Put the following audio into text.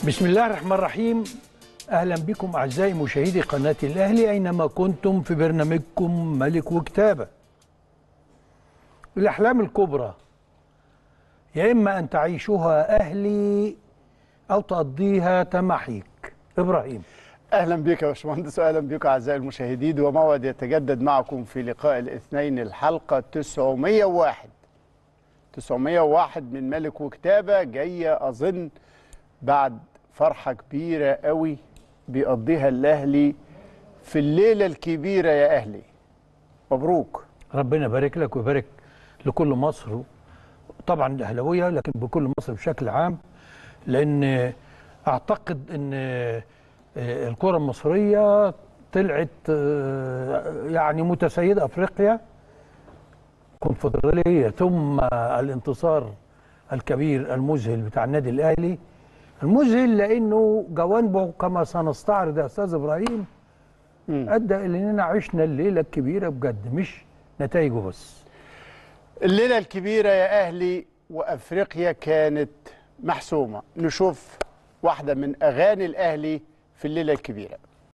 بسم الله الرحمن الرحيم اهلا بكم اعزائي مشاهدي قناه الاهلي اينما كنتم في برنامجكم ملك وكتابه الاحلام الكبرى يا اما ان تعيشها اهلي او تقضيها تمحيك ابراهيم اهلا بك يا باشمهندس واهلا بك اعزائي المشاهدين وموعد يتجدد معكم في لقاء الاثنين الحلقه 901 901 من ملك وكتابه جايه اظن بعد فرحه كبيره قوي بيقضيها الاهلي في الليله الكبيره يا اهلي مبروك ربنا يبارك لك ويبارك لكل مصر طبعا الاهلاويه لكن بكل مصر بشكل عام لان اعتقد ان الكره المصريه طلعت يعني متسيده افريقيا كونفدراليه ثم الانتصار الكبير المذهل بتاع النادي الاهلي المذهل لانه جوانبه كما سنستعرض يا استاذ ابراهيم ادى الى اننا عشنا الليله الكبيره بجد مش نتائجه بس الليله الكبيره يا اهلي وافريقيا كانت محسومه نشوف واحده من اغاني الاهلي في الليله الكبيره